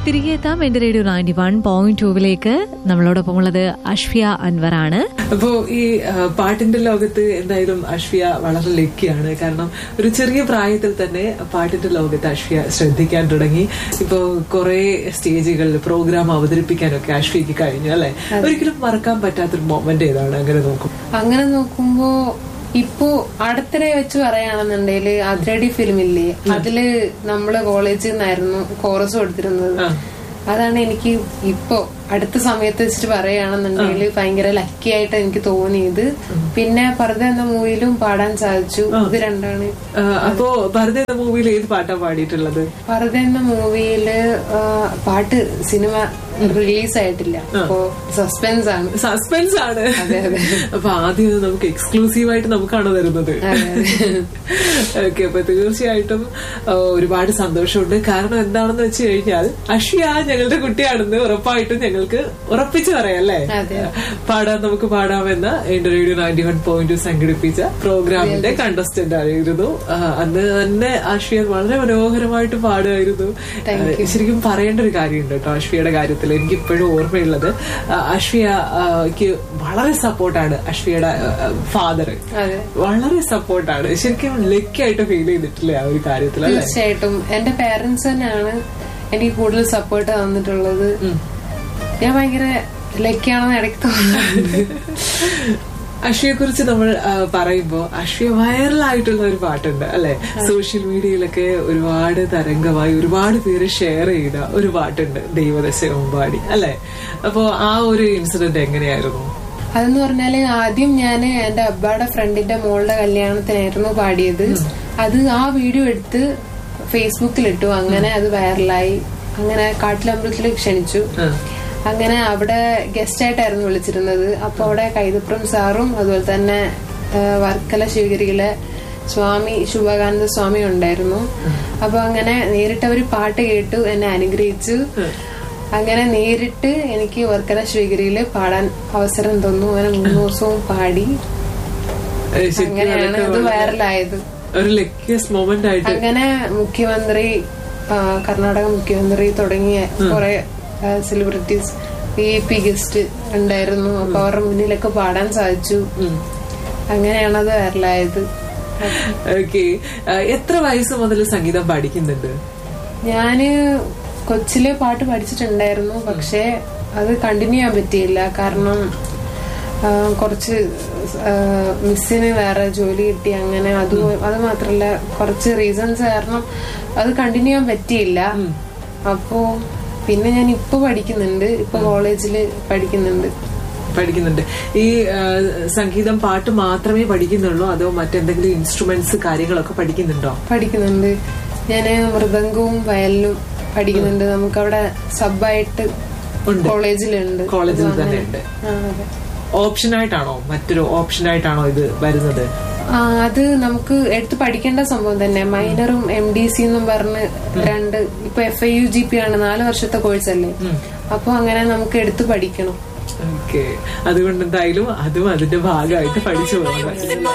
തിരികെ എത്താം എന്റെ റേഡിയോ നയൻറ്റി വൺ പോയിന്റ് ടൂവിലേക്ക് നമ്മളോടൊപ്പം ഉള്ളത് അഷ്ഫിയ അൻവറാണ് അപ്പോ ഈ ആ, പാട്ടിന്റെ ലോകത്ത് എന്തായാലും അഷ്ഫിയ വളരെ ലക്കിയാണ് കാരണം ഒരു ചെറിയ പ്രായത്തിൽ തന്നെ പാട്ടിന്റെ ലോകത്ത് അഷ്ഫിയ ശ്രദ്ധിക്കാൻ തുടങ്ങി ഇപ്പോ കുറെ സ്റ്റേജുകളിൽ പ്രോഗ്രാം അവതരിപ്പിക്കാനൊക്കെ അഷ്ഫിയക്ക് കഴിഞ്ഞു അല്ലെ ഒരിക്കലും മറക്കാൻ പറ്റാത്തൊരു മൊമെന്റ് ഏതാണ് അങ്ങനെ നോക്കും അങ്ങനെ നോക്കുമ്പോ ഇപ്പോ അടുത്തിടെ വെച്ച് പറയുകയാണെന്നുണ്ടെങ്കില് അതിരടി ഫിലിമില്ലേ അതില് നമ്മള് കോളേജിൽ നിന്നായിരുന്നു കോറസ് കൊടുത്തിരുന്നത് അതാണ് എനിക്ക് ഇപ്പോ അടുത്ത സമയത്ത് വെച്ചിട്ട് പറയുകയാണെന്നുണ്ടെങ്കിൽ ഭയങ്കര ലക്കി ആയിട്ട് എനിക്ക് തോന്നിയത് പിന്നെ പർദ്ദ എന്ന മൂവിയിലും പാടാൻ സാധിച്ചു ഇത് രണ്ടാണ് ആ, അപ്പോ ഭരത എന്ന മൂവിയിൽ ഏത് പാട്ടാ പാടിയിട്ടുള്ളത് പർദ്ദ എന്ന മൂവിയില് ആ, പാട്ട് സിനിമ റിലീസ് ആയിട്ടില്ല അപ്പോ സസ്പെൻസ് ആണ് സസ്പെൻസ് ആണ് അപ്പൊ ആദ്യം ഇത് നമുക്ക് എക്സ്ക്ലൂസീവ് ആയിട്ട് നമുക്കാണ് തരുന്നത് ഓക്കെ അപ്പൊ തീർച്ചയായിട്ടും ആ, ഒരുപാട് സന്തോഷമുണ്ട് കാരണം എന്താണെന്ന് വെച്ച് കഴിഞ്ഞാൽ അഷ്യ ഞങ്ങളുടെ കുട്ടിയാണെന്ന് ഉറപ്പായിട്ടും ഞങ്ങൾക്ക് ഉറപ്പിച്ചു പറയാം അല്ലേ അതെ. പാടാൻ നമുക്ക് പാടാമെന്ന എന്റെ റേഡിയോ നയൻറ്റി വൺ പോയിന്റ് സംഘടിപ്പിച്ച പ്രോഗ്രാമിന്റെ കണ്ടസ്റ്റന്റ് ആയിരുന്നു ആ, അന്ന് തന്നെ അഷ്യ വളരെ മനോഹരമായിട്ട് പാടുമായിരുന്നു ആ, ശരിക്കും പറയേണ്ട ഒരു കാര്യമുണ്ട് കേട്ടോ അഷ്വിയുടെ കാര്യത്തിൽ എനിക്ക് ഇപ്പോഴും ഓർമ്മയുള്ളത് ആ, അഷ്വിയക്ക് വളരെ സപ്പോർട്ടാണ് അഷ്വിയുടെ ഫാദർ അതെ വളരെ സപ്പോർട്ടാണ് ശരിക്കും ലക്കായിട്ട് ഫീൽ ചെയ്തിട്ടില്ലേ ആ ഒരു കാര്യത്തിൽ അല്ലെ തീർച്ചയായിട്ടും എന്റെ പേരൻസ് തന്നെയാണ് എനിക്ക് കൂടുതൽ സപ്പോർട്ട് തന്നിട്ടുള്ളത് ഞാൻ ഭയങ്കര ലക്കിയാണെന്ന് ഇടയ്ക്ക് തോന്നുന്നുണ്ട് അഷ്വയെ കുറിച്ച് നമ്മൾ ആ, പറയുമ്പോ അഷ്വ വൈറലായിട്ടുള്ള ഒരു പാട്ടുണ്ട് അല്ലെ സോഷ്യൽ മീഡിയയിലൊക്കെ ഒരുപാട് തരംഗമായി ഒരുപാട് പേര് ഷെയർ ചെയ്ത ഒരു പാട്ടുണ്ട് ദൈവദശ പാടി അല്ലെ അപ്പോ ആ ഒരു ഇൻസിഡന്റ് എങ്ങനെയായിരുന്നു അതെന്ന് പറഞ്ഞാല് ആദ്യം ഞാൻ എന്റെ അബ്ബയുടെ ഫ്രണ്ടിന്റെ മോളുടെ കല്യാണത്തിനായിരുന്നു പാടിയത് അത് ആ വീഡിയോ എടുത്ത് ഫേസ്ബുക്കിലിട്ടു അങ്ങനെ അത് വൈറലായി അങ്ങനെ കാട്ടിലമ്പലത്തിൽ ക്ഷണിച്ചു അങ്ങനെ അവിടെ ഗസ്റ്റ് ആയിട്ടായിരുന്നു വിളിച്ചിരുന്നത് അപ്പൊ അവിടെ കൈതപ്രം സാറും അതുപോലെ തന്നെ ആ, വർക്കല ശിവഗിരിയിലെ സ്വാമി ശുഭാകാനന്ദ സ്വാമി ഉണ്ടായിരുന്നു അപ്പൊ അങ്ങനെ നേരിട്ട് അവര് പാട്ട് കേട്ടു എന്നെ അനുഗ്രഹിച്ചു അങ്ങനെ നേരിട്ട് എനിക്ക് വർക്കല ശിവഗിരിയില് പാടാൻ അവസരം തന്നു അങ്ങനെ മൂന്ന് ദിവസവും പാടി ഏ, ശരിക്കും അങ്ങനെയാണ് അതൊക്കെ അത് വളരെ വൈറലായത് ഒരു ലക്കിയസ്റ്റ് മൊമെന്റ് ആയിട്ട് അങ്ങനെ മുഖ്യമന്ത്രി ആ, കർണാടക മുഖ്യമന്ത്രി തുടങ്ങിയ കുറെ സെലിബ്രിറ്റീസ് വി പി ഗസ്റ്റ് ഉണ്ടായിരുന്നു അപ്പൊ അവരുടെ മുന്നിലൊക്കെ പാടാൻ സാധിച്ചു അങ്ങനെയാണ് അത് വൈറലായത് ഓക്കെ എത്ര വയസ്സ് മുതൽ സംഗീതം പഠിക്കുന്നുണ്ട് ഞാന് കൊച്ചിലെ പാട്ട് പഠിച്ചിട്ടുണ്ടായിരുന്നു പക്ഷെ അത് കണ്ടിന്യൂ ചെയ്യാൻ പറ്റിയില്ല കാരണം ആ, കുറച്ച് ആ, മിസ്സിന് വേറെ ജോലി കിട്ടി അങ്ങനെ അത് അത് മാത്രല്ല കുറച്ച് റീസൺസ് കാരണം അത് കണ്ടിന്യൂ ചെയ്യാൻ പറ്റിയില്ല അപ്പോ പിന്നെ ഞാൻ ഇപ്പൊ പഠിക്കുന്നുണ്ട് ഇപ്പൊ കോളേജില് പഠിക്കുന്നുണ്ട് പഠിക്കുന്നുണ്ട് ഈ ആ, സംഗീതം പാട്ട് മാത്രമേ പഠിക്കുന്നുള്ളൂ അതോ മറ്റെന്തെങ്കിലും ഇൻസ്ട്രുമെന്റ്സ് കാര്യങ്ങളൊക്കെ പഠിക്കുന്നുണ്ടോ പഠിക്കുന്നുണ്ട് ഞാൻ മൃദംഗവും വയലിനും പഠിക്കുന്നുണ്ട് നമുക്കവിടെ സബായിട്ട് ഉണ്ട്. കോളേജിലുണ്ട് കോളേജിൽ അപ്പൊ തന്നെ അങ്ങനെ- ഉണ്ട് ആ, അതെ. ഓപ്ഷൻ ആയിട്ടാണോ മറ്റൊരു ഓപ്ഷൻ ആയിട്ടാണോ ഇത് വരുന്നത് ആ, അത് നമുക്ക് എടുത്ത് പഠിക്കേണ്ട സംഭവം തന്നെ മൈനറും എം ഡി സി എന്നും പറഞ്ഞ് രണ്ട് ഇപ്പൊ F I U G P ആണ് നാല് വർഷത്തെ കോഴ്സ് അല്ലേ അപ്പൊ അങ്ങനെ നമുക്ക് എടുത്ത് പഠിക്കണം ഓക്കെ അതുകൊണ്ട് എന്തായാലും അതും അതിന്റെ ഭാഗമായിട്ട് പഠിച്ചു പോകണം